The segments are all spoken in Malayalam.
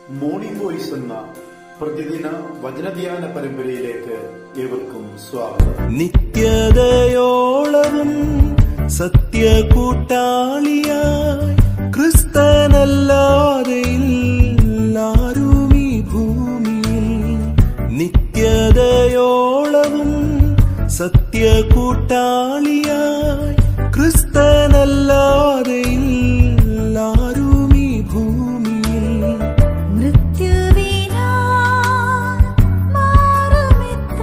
മോർണിംഗ് വോയിസ് എന്ന പ്രതിദിന വചനധ്യാന പരമ്പരയിലേക്ക് ഏവർക്കും സ്വാഗതം നിത്യതയോളവും സത്യകൂട്ടാളിയായി ക്രിസ്തനല്ലാതെ ആരും ഈ ഭൂമിയിൽ നിത്യതയോളവും സത്യകൂട്ടാളിയായി ക്രിസ്തനല്ലാതെ ആരും ഈ ഭൂമിയിൽ മൃത്യുവിനാ മാറുമിത്ര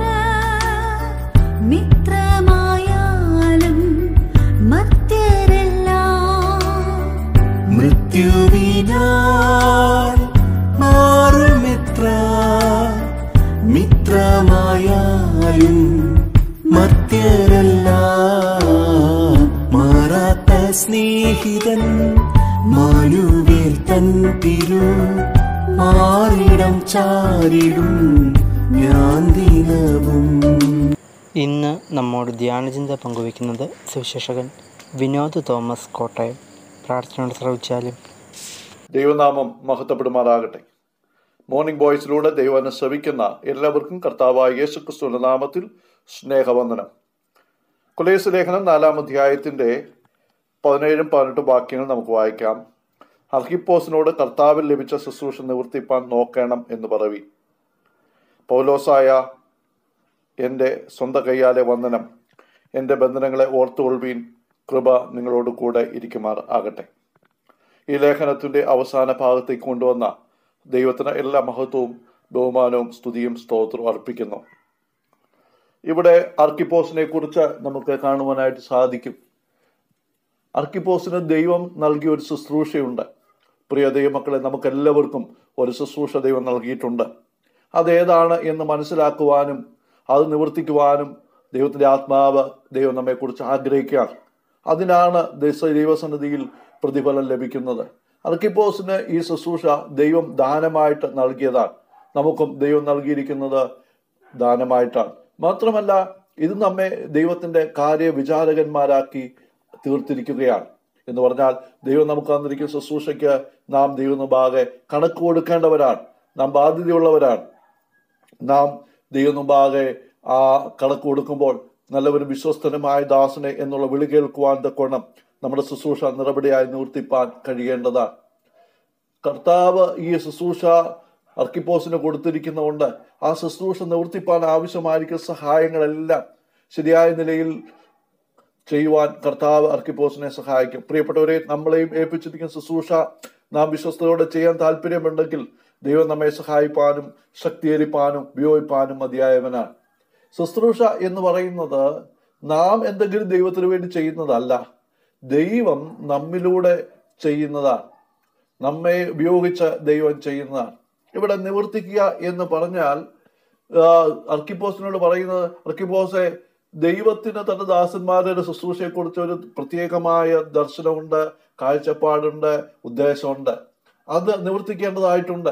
മിത്രമായാലും മധ്യരെല്ലാം മൃത്യുവിനാൽ മാറുമിത്ര മിത്രമായാലും മർത്യരല്ല മാറാത്ത സ്നേഹിതൻ മാനുവേൽ തൻ തിരു മാറിടം ചാരിടും ഞാൻ ദിനവും ഇന്ന് നമ്മോട് ധ്യാനചിന്ത പങ്കുവയ്ക്കുന്നത് സുവിശേഷകൻ വിനോദ് തോമസ് കോട്ടയം പ്രാർത്ഥനയോട് ശ്രവിച്ചാലും ദൈവനാമം മഹത്വപ്പെടുമാറാകട്ടെ മോർണിംഗ് ബോയ്സിലൂടെ ദൈവനെ ശ്രവിക്കുന്ന എല്ലാവർക്കും കർത്താവായ യേശുക്രിസ്തുവിന്റെ നാമത്തിൽ സ്നേഹവന്ദനം കുലേസ് ലേഖനം നാലാം അധ്യായത്തിന്റെ പതിനേഴും പതിനെട്ടും വാക്യങ്ങൾ നമുക്ക് വായിക്കാം അർഹിപ്പോസിനോട് കർത്താവിൽ ലഭിച്ച ശുശ്രൂഷ നിവർത്തിപ്പാൻ നോക്കണം എന്ന് പറവി പൗലോസായ എൻ്റെ സ്വന്തം കൈയാലെ വന്ദനം എൻ്റെ ബന്ധനങ്ങളെ ഓർത്തുകൊള്ളുവീൻ കൃപ നിങ്ങളോട് കൂടെ ഇരിക്കുമാർ ആകട്ടെ ഈ ലേഖനത്തിന്റെ അവസാന ഭാഗത്തേക്ക് കൊണ്ടുവന്ന ദൈവത്തിന് എല്ലാ മഹത്വവും ബഹുമാനവും സ്തുതിയും സ്തോത്രവും അർപ്പിക്കുന്നു ഇവിടെ അർക്കിപ്പോസിനെ കുറിച്ച് നമുക്ക് കാണുവാനായിട്ട് സാധിക്കും അർക്കിപ്പോസിന് ദൈവം നൽകിയ ഒരു ശുശ്രൂഷയുണ്ട് പ്രിയ ദൈവമക്കളെ നമുക്ക് എല്ലാവർക്കും ഒരു ശുശ്രൂഷ ദൈവം നൽകിയിട്ടുണ്ട് അതേതാണ് എന്ന് മനസ്സിലാക്കുവാനും അത് നിവർത്തിക്കുവാനും ദൈവത്തിന്റെ ആത്മാവ് ദൈവം നമ്മെക്കുറിച്ച് ആഗ്രഹിക്കുകയാണ് അതിനാണ് ദൈവ ദൈവസന്നിധിയിൽ പ്രതിഫലം ലഭിക്കുന്നത് അർക്കിപ്പോസിന് ഈ ശുശ്രൂഷ ദൈവം ദാനമായിട്ട് നൽകിയതാണ് നമുക്കും ദൈവം നൽകിയിരിക്കുന്നത് ദാനമായിട്ടാണ് മാത്രമല്ല ഇത് നമ്മെ ദൈവത്തിന്റെ കാര്യവിചാരകന്മാരാക്കി തീർത്തിരിക്കുകയാണ് എന്ന് പറഞ്ഞാൽ ദൈവം നമുക്ക് തന്നിരിക്കുന്ന ശുശ്രൂഷയ്ക്ക് നാം ദൈവമുമ്പാകെ കണക്ക് കൊടുക്കേണ്ടവരാണ് നാം ബാധ്യതയുള്ളവരാണ് നാം ദൈവമുമ്പാകെ ആ കണക്ക് കൊടുക്കുമ്പോൾ നല്ലവരും വിശ്വസ്തനുമായ ദാസനെ എന്നുള്ള വിളി കേൾക്കുവാൻ തക്കോണം നമ്മുടെ ശുശ്രൂഷ നിറപടിയായി നിവർത്തിപ്പാൻ കഴിയേണ്ടതാണ് കർത്താവ് ഈ ശുശ്രൂഷ അർക്കിപ്പോസിന് കൊടുത്തിരിക്കുന്നതുകൊണ്ട് ആ ശുശ്രൂഷ നിവർത്തിപ്പാൻ ആവശ്യമായിരിക്കുന്ന സഹായങ്ങളെല്ലാം ശരിയായ നിലയിൽ ചെയ്യുവാൻ കർത്താവ് അർക്കിപ്പോസിനെ സഹായിക്കും പ്രിയപ്പെട്ടവരെ നമ്മളെയും ഏൽപ്പിച്ചിരിക്കുന്ന ശുശ്രൂഷ നാം വിശ്വസ്തയോടെ ചെയ്യാൻ താല്പര്യമുണ്ടെങ്കിൽ ദൈവം നമ്മെ സഹായിപ്പാനും ശക്തീകരിപ്പാനും ഉപയോഗിപ്പാനും മതിയായവനാണ് ശുശ്രൂഷ എന്ന് പറയുന്നത് നാം എന്തെങ്കിലും ദൈവത്തിന് വേണ്ടി ചെയ്യുന്നതല്ല ദൈവം നമ്മിലൂടെ ചെയ്യുന്നതാണ് നമ്മെ ഉപയോഗിച്ച് ദൈവം ചെയ്യുന്നതാണ് ഇവിടെ നിവർത്തിക്കുക എന്ന് പറഞ്ഞാൽ ആ, അർക്കിപ്പോസിനോട് പറയുന്നത് അർക്കിപ്പോസെ ദൈവത്തിന് തന്റെ ദാസന്മാരുടെ ശുശ്രൂഷയെ കുറിച്ച് ഒരു പ്രത്യേകമായ ദർശനമുണ്ട് കാഴ്ചപ്പാടുണ്ട് ഉദ്ദേശമുണ്ട് അത് നിവർത്തിക്കേണ്ടതായിട്ടുണ്ട്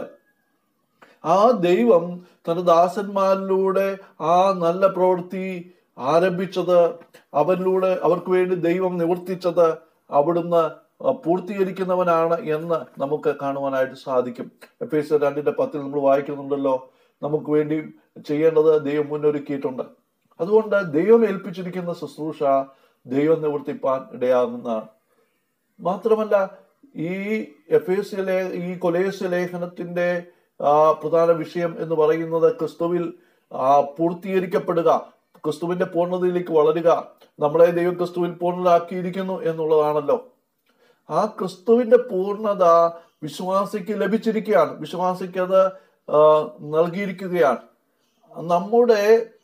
ആ ദൈവം തന്റെ ദാസന്മാരിലൂടെ ആ നല്ല പ്രവൃത്തി ആരംഭിച്ചത് അവരിലൂടെ അവർക്ക് വേണ്ടി ദൈവം നിവർത്തിച്ചത് അവിടുന്ന് പൂർത്തീകരിക്കുന്നവനാണ് എന്ന് നമുക്ക് കാണുവാനായിട്ട് സാധിക്കും എഫ് എസ് രണ്ടിന്റെ പത്തിൽ നമ്മൾ വായിക്കുന്നുണ്ടല്ലോ നമുക്ക് വേണ്ടി ചെയ്യേണ്ടത് ദൈവം മുന്നൊരുക്കിയിട്ടുണ്ട് അതുകൊണ്ട് ദൈവം ഏൽപ്പിച്ചിരിക്കുന്ന ശുശ്രൂഷ ദൈവം നിവർത്തിപ്പാൻ ഇടയാകുന്നതാണ് മാത്രമല്ല ഈ എഫ് എസ് ഈ കൊലേസ് ലേഖനത്തിന്റെ ആ, പ്രധാന വിഷയം എന്ന് പറയുന്നത് ക്രിസ്തുവിൽ ആ, പൂർത്തീകരിക്കപ്പെടുക ക്രിസ്തുവിന്റെ പൂർണ്ണതയിലേക്ക് വളരുക നമ്മളെ ദൈവം ക്രിസ്തുവിൽ പൂർണ്ണരാക്കിയിരിക്കുന്നു എന്നുള്ളതാണല്ലോ ആ ക്രിസ്തുവിന്റെ പൂർണ്ണത വിശ്വാസിക്ക് ലഭിച്ചിരിക്കുകയാണ് വിശ്വാസിക്ക് അത് ആ, നൽകിയിരിക്കുകയാണ് നമ്മുടെ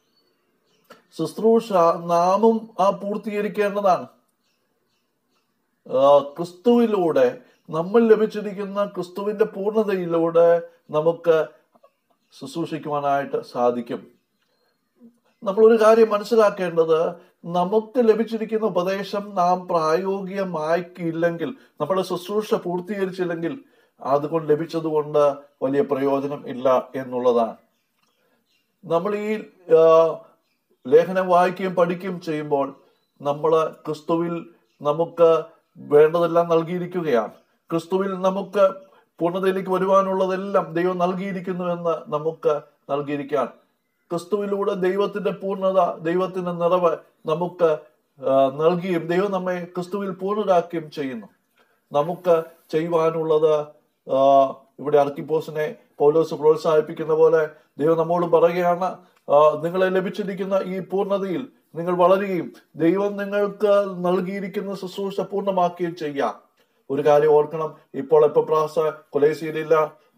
ശുശ്രൂഷ നാമും ആ പൂർത്തീകരിക്കേണ്ടതാണ് ആ, ക്രിസ്തുവിലൂടെ നമ്മൾ ലഭിച്ചിരിക്കുന്ന ക്രിസ്തുവിന്റെ പൂർണ്ണതയിലൂടെ നമുക്ക് ശുശ്രൂഷിക്കുവാനായിട്ട് സാധിക്കും നമ്മൾ ഒരു കാര്യം മനസ്സിലാക്കേണ്ടത് നമുക്ക് ലഭിച്ചിരിക്കുന്ന ഉപദേശം നാം പ്രായോഗികമാക്കിയില്ലെങ്കിൽ നമ്മുടെ ശുശ്രൂഷ പൂർത്തീകരിച്ചില്ലെങ്കിൽ അതുകൊണ്ട് ലഭിച്ചതുകൊണ്ട് വലിയ പ്രയോജനം ഇല്ല എന്നുള്ളതാണ് നമ്മൾ ഈ ആ, ലേഖനം വായിക്കുകയും പഠിക്കുകയും ചെയ്യുമ്പോൾ നമ്മൾ ക്രിസ്തുവിൽ നമുക്ക് വേണ്ടതെല്ലാം നൽകിയിരിക്കുകയാണ് ക്രിസ്തുവിൽ നമുക്ക് പൂർണ്ണതയിലേക്ക് വരുവാനുള്ളതെല്ലാം ദൈവം നൽകിയിരിക്കുന്നുവെന്ന് നമുക്ക് നൽകിയിരിക്കാൻ ക്രിസ്തുവിലൂടെ ദൈവത്തിന്റെ പൂർണ്ണത ദൈവത്തിന്റെ നിറവ് നമുക്ക് ആ, നൽകിയും ദൈവം നമ്മെ ക്രിസ്തുവിൽ പൂർണ്ണരാക്കുകയും ചെയ്യുന്നു നമുക്ക് ചെയ്യുവാനുള്ളത് ആ, ഇവിടെ അർക്കിപ്പോസിനെ പൗലോസ് പ്രോത്സാഹിപ്പിക്കുന്ന പോലെ ദൈവം നമ്മോട് പറയുകയാണ് ആ, നിങ്ങളെ ലഭിച്ചിരിക്കുന്ന ഈ പൂർണ്ണതയിൽ നിങ്ങൾ വളരുകയും ദൈവം നിങ്ങൾക്ക് നൽകിയിരിക്കുന്ന ശുശ്രൂഷ പൂർണ്ണമാക്കുകയും ചെയ്യാം ഒരു കാര്യം ഓർക്കണം ഇപ്പോൾ എപ്പോ പ്രാസ കൊലേശയിലില്ല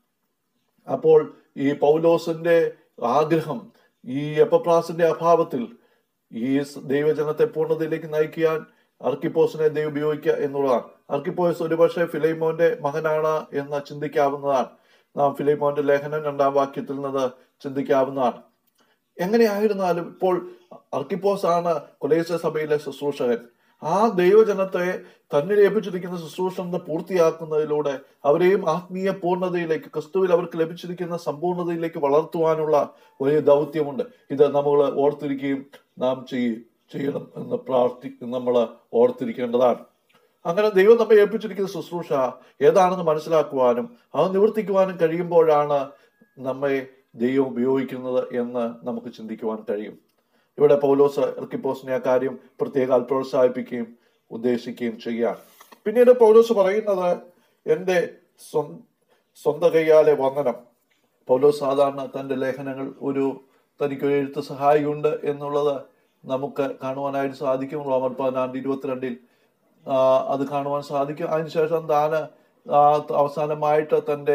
അപ്പോൾ ഈ പൗലോസിന്റെ ആഗ്രഹം ഈ എപ്പപ്രാസിന്റെ അഭാവത്തിൽ ഈ സ് ദൈവജനത്തെ പൂർണ്ണതയിലേക്ക് നയിക്കാൻ അർക്കിപ്പോസിനെ ദൈവം ഉപയോഗിക്കുക എന്നുള്ളതാണ് അർക്കിപ്പോസ് ഒരുപക്ഷെ ഫിലൈമോന്റെ മകനാണ് എന്ന് ചിന്തിക്കാവുന്നതാണ് നാം ഫിലൈമോന്റെ ലേഖനം രണ്ടാം വാക്യത്തിൽ നിന്ന് ചിന്തിക്കാവുന്നതാണ് എങ്ങനെയായിരുന്നാലും ഇപ്പോൾ അർക്കിപ്പോസ് ആണ് കൊലേശ സഭയിലെ ശുശ്രൂഷകൻ ആ ദൈവജനത്തെ തന്നെ ലഭിച്ചിരിക്കുന്ന ശുശ്രൂഷ പൂർത്തിയാക്കുന്നതിലൂടെ അവരെയും ആത്മീയ പൂർണ്ണതയിലേക്ക് ക്രിസ്തുവിൽ അവർക്ക് ലഭിച്ചിരിക്കുന്ന സമ്പൂർണ്ണതയിലേക്ക് വളർത്തുവാനുള്ള വലിയ ദൗത്യമുണ്ട് ഇത് നമ്മൾ ഓർത്തിരിക്കുകയും നാം ചെയ്യും ചെയ്യണം എന്ന് പ്രാർത്ഥി നമ്മൾ ഓർത്തിരിക്കേണ്ടതാണ് അങ്ങനെ ദൈവം നമ്മെ ഏൽപ്പിച്ചിരിക്കുന്ന ശുശ്രൂഷ ഏതാണെന്ന് മനസ്സിലാക്കുവാനും അത് നിവർത്തിക്കുവാനും കഴിയുമ്പോഴാണ് നമ്മെ ദൈവം ഉപയോഗിക്കുന്നത് എന്ന് നമുക്ക് ചിന്തിക്കുവാൻ കഴിയും ഇവിടെ പൗലോസ് എർക്കിപ്പോസിനെ ആ കാര്യം പ്രത്യേകം പ്രോത്സാഹിപ്പിക്കുകയും ഉദ്ദേശിക്കുകയും ചെയ്യുകയാണ് പിന്നീട് പൗലോസ് പറയുന്നത് എൻ്റെ സ്വ- സ്വന്തം കൈയാലെ വന്ദനം പൗലോസ് സാധാരണ തന്റെ ലേഖനങ്ങൾ ഒരു തനിക്ക് ഒരു എഴുത്ത് സഹായിയുണ്ട് എന്നുള്ളത് നമുക്ക് കാണുവാനായിട്ട് സാധിക്കും റോമർ പതിനാണ്ട് ഇരുപത്തിരണ്ടിൽ ആ, അത് കാണുവാൻ സാധിക്കും അതിനുശേഷം താന് ആ, അവസാനമായിട്ട് തന്റെ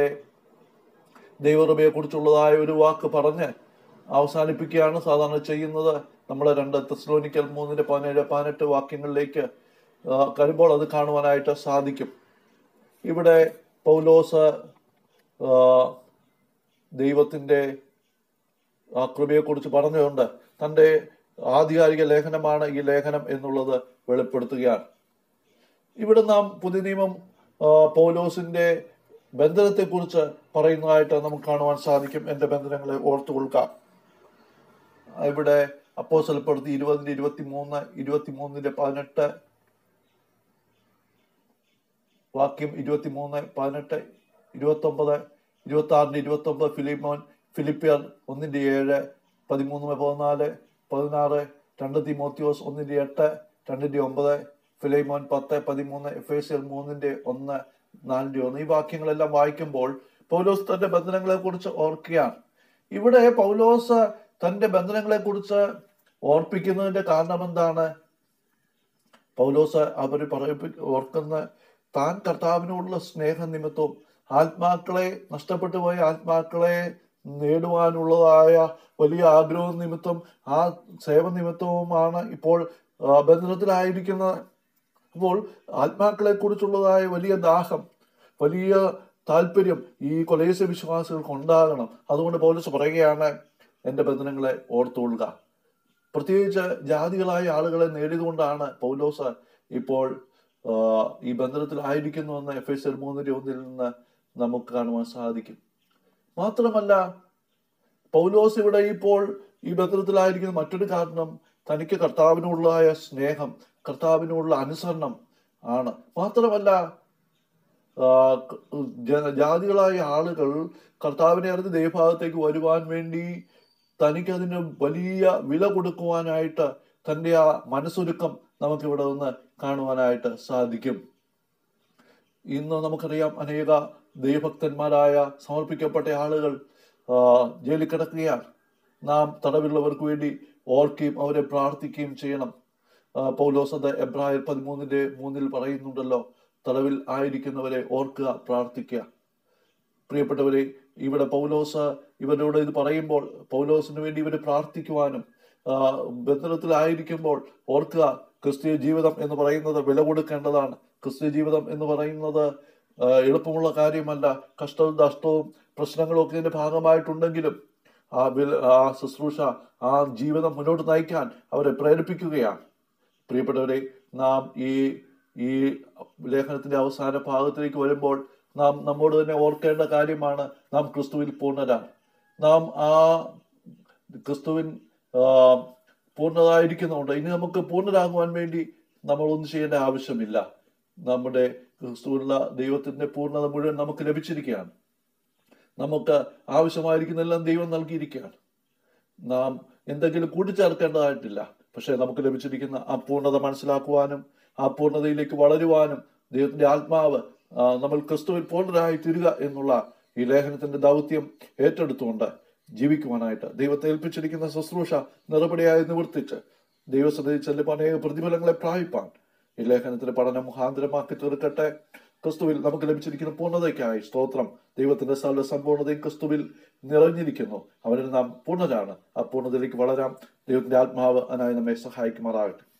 ദൈവകൃപയെ കുറിച്ചുള്ളതായ ഒരു വാക്ക് പറഞ്ഞ് അവസാനിപ്പിക്കുകയാണ് സാധാരണ ചെയ്യുന്നത് നമ്മൾ രണ്ട് തെസ്ലോനിക്കൽ മൂന്നിന്റെ പതിനേഴ് പതിനെട്ട് വാക്യങ്ങളിലേക്ക് ആ, വരുമ്പോൾ അത് കാണുവാനായിട്ട് സാധിക്കും ഇവിടെ പൗലോസ് ആ, ദൈവത്തിന്റെ ആ കൃപയെക്കുറിച്ച് പറഞ്ഞുകൊണ്ട് തന്റെ ആധികാരിക ലേഖനമാണ് ഈ ലേഖനം എന്നുള്ളത് വെളിപ്പെടുത്തുകയാണ് ഇവിടെ നാം പുതിയ നിയമം ആ, പൗലോസിന്റെ ബന്ധനത്തെക്കുറിച്ച് പറയുന്നതായിട്ട് നമുക്ക് കാണുവാൻ സാധിക്കും എന്റെ ബന്ധനങ്ങളെ ഓർത്തു കൊള്ളുക്കാം ഇവിടെ അപ്പോസലപ്പെടുത്തി ഇരുപതിന്റെ ഇരുപത്തി മൂന്ന് ഇരുപത്തി മൂന്നിന്റെ പതിനെട്ട് വാക്യം ഇരുപത്തി മൂന്ന് പതിനെട്ട് ഇരുപത്തി ഒമ്പത് ഇരുപത്തി ആറിന്റെ ഇരുപത്തി ഒമ്പത് ഫിലിമോൻ ഫിലിപ്പിയർ ഒന്നിന്റെ ഏഴ് പതിമൂന്ന് പതിനാല് പതിനാറ് രണ്ട് തിമോത്തിയോസ് ഒന്നിന്റെ എട്ട് രണ്ടിന്റെ ഒമ്പത് ഫിലൈമോൻ പത്ത് പതിമൂന്ന് എഫ് എസ് എൽ മൂന്നിന്റെ ഒന്ന് നാലിന്റെ ഒന്ന് ഈ വാക്യങ്ങളെല്ലാം വായിക്കുമ്പോൾ പൗലോസ് തന്റെ ബന്ധനങ്ങളെ കുറിച്ച് ഓർക്കുകയാണ് ഇവിടെ പൗലോസ് തന്റെ ബന്ധനങ്ങളെ കുറിച്ച് ഓർപ്പിക്കുന്നതിന്റെ കാരണം എന്താണ് പൗലോസ് അവർ പറയിപ്പി ഓർക്കുന്ന താൻ കർത്താവിനോടുള്ള സ്നേഹനിമിത്തവും ആത്മാക്കളെ നഷ്ടപ്പെട്ടു പോയ ആത്മാക്കളെ നേടുവാനുള്ളതായ വലിയ ആഗ്രഹ നിമിത്തം ആ സേവ നിമിത്തവുമാണ് ഇപ്പോൾ ആ, ബന്ധനത്തിലായിരിക്കുന്നത് അപ്പോൾ ആത്മാക്കളെ കുറിച്ചുള്ളതായ വലിയ ദാഹം വലിയ താല്പര്യം ഈ കൊലേശ വിശ്വാസികൾക്ക് ഉണ്ടാകണം അതുകൊണ്ട് പൗലോസ് പറയുകയാണ് എന്റെ ബന്ധനങ്ങളെ ഓർത്തുകൊള്ളുക പ്രത്യേകിച്ച് ജാതികളായ ആളുകളെ നേടിയതുകൊണ്ടാണ് പൗലോസ് ഇപ്പോൾ ആ, ഈ ബന്ധനത്തിലായിരിക്കുന്നുവെന്ന് എഫ് എസ് എൽ മൂന്നിന്റെ ഒന്നിൽ നിന്ന് നമുക്ക് കാണുവാൻ സാധിക്കും മാത്രമല്ല പൗലോസ് ഇവിടെ ഇപ്പോൾ ഈ ബന്ധനത്തിലായിരിക്കുന്ന മറ്റൊരു കാരണം തനിക്ക് കർത്താവിനോടുള്ളതായ സ്നേഹം കർത്താവിനോടുള്ള അനുസരണം ആണ് മാത്രമല്ല ആ, ക- ജന- ജാതികളായ ആളുകൾ കർത്താവിനെ അറിഞ്ഞ് ദൈവഭാഗത്തേക്ക് വരുവാൻ വേണ്ടി തനിക്ക് അതിന് വലിയ വില കൊടുക്കുവാനായിട്ട് തന്റെ ആ മനസ്സൊരുക്കം നമുക്ക് ഇവിടെ നിന്ന് കാണുവാനായിട്ട് സാധിക്കും ഇന്ന് നമുക്കറിയാം അനേക ദൈവഭക്തന്മാരായ സമർപ്പിക്കപ്പെട്ട ആളുകൾ ആ, ജയിലിൽ കിടക്കുകയാണ് നാം തടവിലുള്ളവർക്ക് വേണ്ടി ഓർക്കുകയും അവരെ പ്രാർത്ഥിക്കുകയും ചെയ്യണം ആ, പൗലോസ് അത് എബ്രായർ പതിമൂന്നിന്റെ മൂന്നിൽ പറയുന്നുണ്ടല്ലോ തടവിൽ ആയിരിക്കുന്നവരെ ഓർക്കുക പ്രാർത്ഥിക്കുക പ്രിയപ്പെട്ടവരെ ഇവിടെ പൗലോസ് ഇവരോട് ഇത് പറയുമ്പോൾ പൗലോസിന് വേണ്ടി ഇവര് പ്രാർത്ഥിക്കുവാനും ആ, ബന്ധനത്തിലായിരിക്കുമ്പോൾ ഓർക്കുക ക്രിസ്തീയ ജീവിതം എന്ന് പറയുന്നത് വില കൊടുക്കേണ്ടതാണ് ക്രിസ്തീയ ജീവിതം എന്ന് പറയുന്നത് ആ, എളുപ്പമുള്ള കാര്യമല്ല കഷ്ടവും നഷ്ടവും പ്രശ്നങ്ങളും ഒക്കെ ഇതിന്റെ ഭാഗമായിട്ടുണ്ടെങ്കിലും ആ വില ആ ശുശ്രൂഷ ആ ജീവിതം മുന്നോട്ട് നയിക്കാൻ അവരെ പ്രേരിപ്പിക്കുകയാണ് പ്രിയപ്പെട്ടവരെ നാം ഈ ഈ ലേഖനത്തിന്റെ അവസാന ഭാഗത്തിലേക്ക് വരുമ്പോൾ നാം നമ്മോട് തന്നെ ഓർക്കേണ്ട കാര്യമാണ് നാം ക്രിസ്തുവിൽ പൂർണ്ണരാണ് നാം ആ ക്രിസ്തുവിൻ ആ, പൂർണ്ണതായിരിക്കുന്നുണ്ട് ഇനി നമുക്ക് പൂർണ്ണരാകുവാൻ വേണ്ടി നമ്മൾ ഒന്നും ചെയ്യേണ്ട ആവശ്യമില്ല നമ്മുടെ ക്രിസ്തുവിലുള്ള ദൈവത്തിന്റെ പൂർണ്ണത മുഴുവൻ നമുക്ക് ലഭിച്ചിരിക്കുകയാണ് നമുക്ക് ആവശ്യമായിരിക്കുന്നതെല്ലാം ദൈവം നൽകിയിരിക്കുകയാണ് നാം എന്തെങ്കിലും കൂട്ടിച്ചേർക്കേണ്ടതായിട്ടില്ല പക്ഷെ നമുക്ക് ലഭിച്ചിരിക്കുന്ന ആ പൂർണ്ണത മനസ്സിലാക്കുവാനും ആ പൂർണ്ണതയിലേക്ക് വളരുവാനും ദൈവത്തിന്റെ ആത്മാവ് ആ, നമ്മൾ ക്രിസ്തുവിൽ പൂർണ്ണരായി തീരുക എന്നുള്ള ഈ ലേഖനത്തിന്റെ ദൗത്യം ഏറ്റെടുത്തുകൊണ്ട് ജീവിക്കുവാനായിട്ട് ദൈവത്തെ ഏൽപ്പിച്ചിരിക്കുന്ന ശുശ്രൂഷ നിറപടിയായി നിവർത്തിച്ച് ദൈവസന്നിധി ചെല്ലുമ്പോൾ അനേക പ്രതിഫലങ്ങളെ പ്രാപിപ്പാൻ ഈ ലേഖനത്തിന്റെ പഠനം മുഖാന്തരമാക്കി തീർക്കട്ടെ ക്രിസ്തുവിൽ നമുക്ക് ലഭിച്ചിരിക്കുന്ന പൂർണ്ണതയ്ക്കായി സ്തോത്രം ദൈവത്തിന്റെ സർവ്വ സമ്പൂർണ്ണതയും ക്രിസ്തുവിൽ നിറഞ്ഞിരിക്കുന്നു അവരിൽ നാം പൂർണ്ണരാണ് ആ പൂർണ്ണതയിലേക്ക് വളരാം ദൈവത്തിന്റെ ആത്മാവ് അതിനായി നമ്മെ സഹായിക്കുമാറാകട്ടെ